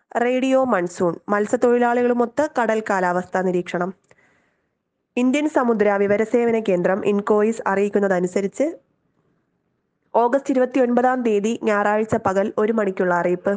radio monsoon മത്സ്യത്തൊഴിലാളികളുമൊത്ത് കടൽ കാലാവസ്ഥാ നിരീക്ഷണം ഇന്ത്യൻ സമുദ്ര വിവരസേവന കേന്ദ്രം ഇൻകോയിസ് അറിയിക്കുന്നതനുസരിച്ച് ഓഗസ്റ്റ് ഇരുപത്തി ഒൻപതാം തീയതി ഞായറാഴ്ച പകൽ ഒരു മണിക്കുള്ള അറിയിപ്പ്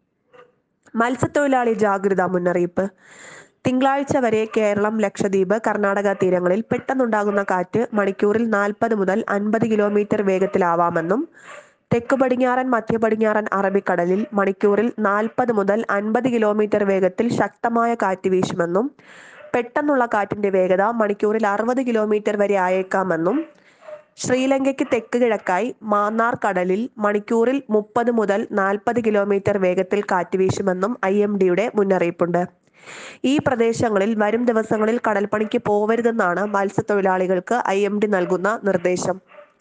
മത്സ്യത്തൊഴിലാളി ജാഗ്രതാ മുന്നറിയിപ്പ് തിങ്കളാഴ്ച വരെ കേരളം ലക്ഷദ്വീപ് കർണാടക തീരങ്ങളിൽ പെട്ടെന്നുണ്ടാകുന്ന കാറ്റ് മണിക്കൂറിൽ നാൽപ്പത് മുതൽ അൻപത് കിലോമീറ്റർ വേഗത്തിലാവാമെന്നും തെക്ക് പടിഞ്ഞാറൻ മധ്യ പടിഞ്ഞാറൻ അറബിക്കടലിൽ മണിക്കൂറിൽ നാൽപ്പത് മുതൽ അൻപത് കിലോമീറ്റർ വേഗത്തിൽ ശക്തമായ കാറ്റ് വീശുമെന്നും പെട്ടെന്നുള്ള കാറ്റിന്റെ വേഗത മണിക്കൂറിൽ അറുപത് കിലോമീറ്റർ വരെ ആയേക്കാമെന്നും ശ്രീലങ്കയ്ക്ക് തെക്ക് കിഴക്കായി മാന്നാർ കടലിൽ മണിക്കൂറിൽ മുപ്പത് മുതൽ നാൽപ്പത് കിലോമീറ്റർ വേഗത്തിൽ കാറ്റ് വീശുമെന്നും ഐ എം ഡിയുടെ മുന്നറിയിപ്പുണ്ട് ഈ പ്രദേശങ്ങളിൽ വരും ദിവസങ്ങളിൽ കടൽപ്പണിക്ക് പോവരുതെന്നാണ് മത്സ്യത്തൊഴിലാളികൾക്ക് ഐ എം ഡി നൽകുന്ന നിർദ്ദേശം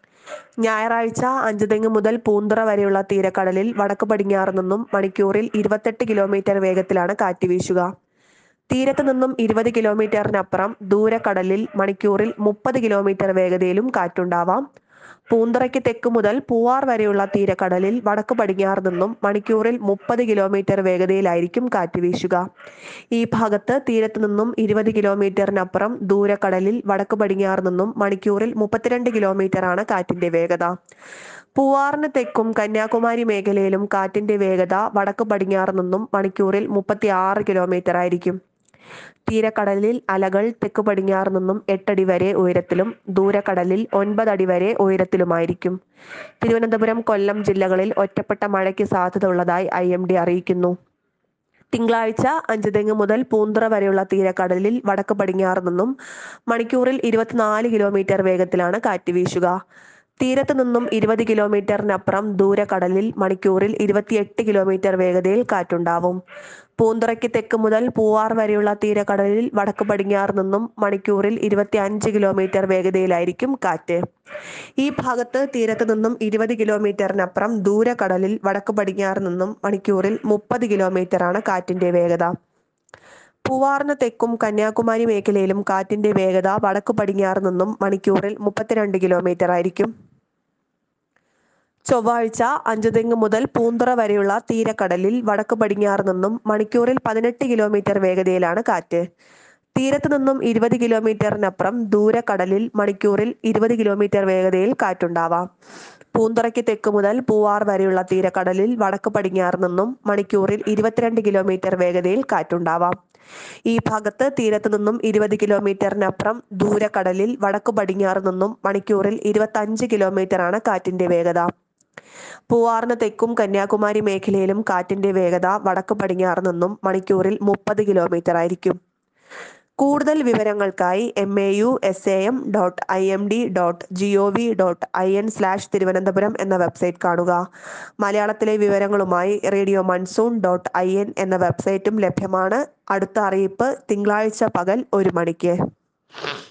ഞായറാഴ്ച അഞ്ചുതെങ്ങ് മുതൽ പൂന്തുറ വരെയുള്ള തീരക്കടലിൽ വടക്ക് പടിഞ്ഞാറ് നിന്നും മണിക്കൂറിൽ ഇരുപത്തെട്ട് കിലോമീറ്റർ വേഗത്തിലാണ് കാറ്റ് വീശുക തീരത്ത് നിന്നും ഇരുപത് കിലോമീറ്ററിനപ്പുറം ദൂരക്കടലിൽ മണിക്കൂറിൽ മുപ്പത് കിലോമീറ്റർ വേഗതയിലും കാറ്റുണ്ടാവാം പൂന്തറയ്ക്ക് തെക്ക് മുതൽ പൂവാർ വരെയുള്ള തീരക്കടലിൽ വടക്ക് പടിഞ്ഞാറ് നിന്നും മണിക്കൂറിൽ മുപ്പത് കിലോമീറ്റർ വേഗതയിലായിരിക്കും കാറ്റ് വീശുക ഈ ഭാഗത്ത് തീരത്ത് നിന്നും ഇരുപത് കിലോമീറ്ററിനപ്പുറം ദൂരക്കടലിൽ വടക്ക് പടിഞ്ഞാറ് നിന്നും മണിക്കൂറിൽ മുപ്പത്തിരണ്ട് കിലോമീറ്ററാണ് കാറ്റിന്റെ വേഗത പൂവാറിന് തെക്കും കന്യാകുമാരി മേഖലയിലും കാറ്റിന്റെ വേഗത വടക്ക് പടിഞ്ഞാറ് നിന്നും മണിക്കൂറിൽ മുപ്പത്തി ആറ് കിലോമീറ്റർ ആയിരിക്കും തീരക്കടലിൽ അലകൾ തെക്ക് പടിഞ്ഞാറ് നിന്നും എട്ടടി വരെ ഉയരത്തിലും ദൂരക്കടലിൽ ഒൻപതടി വരെ ഉയരത്തിലുമായിരിക്കും തിരുവനന്തപുരം കൊല്ലം ജില്ലകളിൽ ഒറ്റപ്പെട്ട മഴയ്ക്ക് സാധ്യത ഉള്ളതായി ഐ എം ഡി അറിയിക്കുന്നു തിങ്കളാഴ്ച അഞ്ചുതെങ്ങ് മുതൽ പൂന്തുറ വരെയുള്ള തീരക്കടലിൽ വടക്ക് പടിഞ്ഞാറ് നിന്നും മണിക്കൂറിൽ ഇരുപത്തിനാല് കിലോമീറ്റർ വേഗത്തിലാണ് കാറ്റ് വീശുക തീരത്ത് നിന്നും ഇരുപത് കിലോമീറ്ററിനപ്പുറം ദൂരക്കടലിൽ മണിക്കൂറിൽ ഇരുപത്തിയെട്ട് കിലോമീറ്റർ വേഗതയിൽ കാറ്റുണ്ടാവും പൂന്തുറയ്ക്ക് തെക്ക് മുതൽ പൂവാർ വരെയുള്ള തീരക്കടലിൽ വടക്ക് പടിഞ്ഞാറ് നിന്നും മണിക്കൂറിൽ ഇരുപത്തി അഞ്ച് കിലോമീറ്റർ വേഗതയിലായിരിക്കും കാറ്റ് ഈ ഭാഗത്ത് തീരത്ത് നിന്നും ഇരുപത് കിലോമീറ്ററിനപ്പുറം ദൂരക്കടലിൽ വടക്ക് പടിഞ്ഞാറ് നിന്നും മണിക്കൂറിൽ മുപ്പത് കിലോമീറ്ററാണ് കാറ്റിന്റെ വേഗത പൂവാറിന് തെക്കും കന്യാകുമാരി മേഖലയിലും കാറ്റിന്റെ വേഗത വടക്ക് പടിഞ്ഞാറ് നിന്നും മണിക്കൂറിൽ മുപ്പത്തിരണ്ട് കിലോമീറ്റർ ആയിരിക്കും ചൊവ്വാഴ്ച അഞ്ചുതെങ്ങ് മുതൽ പൂന്തുറ വരെയുള്ള തീരക്കടലിൽ വടക്ക് പടിഞ്ഞാറ് നിന്നും മണിക്കൂറിൽ പതിനെട്ട് കിലോമീറ്റർ വേഗതയിലാണ് കാറ്റ് തീരത്ത് നിന്നും ഇരുപത് കിലോമീറ്ററിനപ്പുറം ദൂരക്കടലിൽ മണിക്കൂറിൽ ഇരുപത് കിലോമീറ്റർ വേഗതയിൽ കാറ്റുണ്ടാവാം പൂന്തുറയ്ക്ക് തെക്ക് മുതൽ പൂവാർ വരെയുള്ള തീരക്കടലിൽ വടക്ക് പടിഞ്ഞാറ് നിന്നും മണിക്കൂറിൽ ഇരുപത്തിരണ്ട് കിലോമീറ്റർ വേഗതയിൽ കാറ്റുണ്ടാവാം ഈ ഭാഗത്ത് തീരത്ത് നിന്നും ഇരുപത് കിലോമീറ്ററിനപ്പുറം ദൂരക്കടലിൽ വടക്ക് പടിഞ്ഞാറ് നിന്നും മണിക്കൂറിൽ ഇരുപത്തഞ്ച് കിലോമീറ്ററാണ് കാറ്റിന്റെ വേഗത പൂവാറിന് തെക്കും കന്യാകുമാരി മേഖലയിലും കാറ്റിന്റെ വേഗത വടക്ക് പടിഞ്ഞാറ് നിന്നും മണിക്കൂറിൽ മുപ്പത് കിലോമീറ്റർ ആയിരിക്കും കൂടുതൽ വിവരങ്ങൾക്കായി M A U S A M dot I M D dot G O V dot I N slash Thiruvananthapuram എന്ന വെബ്സൈറ്റ് കാണുക മലയാളത്തിലെ വിവരങ്ങളുമായി radio monsoon dot I N എന്ന വെബ്സൈറ്റും ലഭ്യമാണ് അടുത്ത അറിയിപ്പ് തിങ്കളാഴ്ച പകൽ ഒരു മണിക്ക്